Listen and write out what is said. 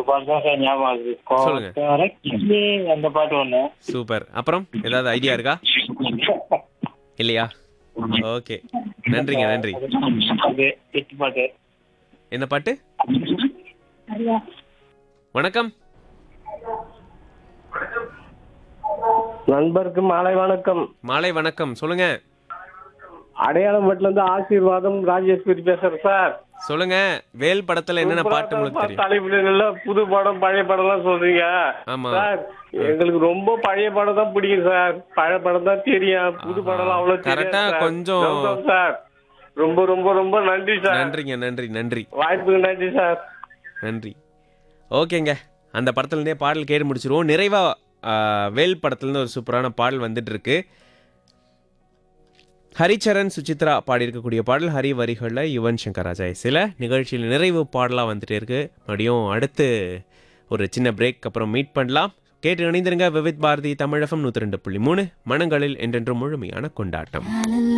பாட்டு தான் சார் ஞாபகம் ஆகுது சொல்லுங்க. கோத்தர கிளி அந்த பாட்டு ஒண்ணு சூப்பர் அப்புறம் ஏதாவது ஐடியா இருக்கா இல்லையா ஓகே நன்றிங்க நன்றி அது எட்டு பாட்டு என்ன பாட்டு வணக்கம் நண்பருக்கு மாலை வணக்கம் மாலை வணக்கம் சொல்லுங்க அடையாளம்பட்டுல இருந்து ஆசீர்வாதம் ராஜேஸ்வரி பேசுறேன் சார் சொல்லுங்க வேல் படத்துல என்னென்ன பாட்டு உங்களுக்கு தெரியும் தலைப்புல புது படம் பழைய படம் எல்லாம் சொல்றீங்க ஆமா சார் எங்களுக்கு ரொம்ப பழைய படம் தான் பிடிக்கும் சார் பழைய படம் தான் தெரியும் புது படம் எல்லாம் அவ்வளவு தெரியாது கரெக்டா சார். கொஞ்சம் கௌதம் சார் ரொம்ப ரொம்ப ரொம்ப நன்றி சார் நன்றிங்க நன்றி நன்றி வாய்ப்புக்கு நன்றி சார் நன்றி ஓகேங்க அந்த படத்துலேருந்தே பாடல் கேட்டு முடிச்சிருவோம் நிறைவா ஆ, வேல் படத்துலேருந்து ஒரு சூப்பரான பாடல் வந்துட்டு இருக்கு ஹரிச்சரன் சுசித்ரா பாடியிருக்கக்கூடிய பாடல் ஹரி வரிகளில் யுவன் சங்கர் ராஜா சில நிகழ்ச்சியில் நிறைவு பாடலாக வந்துட்டே இருக்கு மறுபடியும் அடுத்து ஒரு சின்ன பிரேக் அப்புறம் மீட் பண்ணலாம் கேட்டு இணைந்திருங்க விவித் பாரதி தமிழகம் நூற்றி ரெண்டு புள்ளி மூணு மனங்களில் என்றென்றும் முழுமையான கொண்டாட்டம்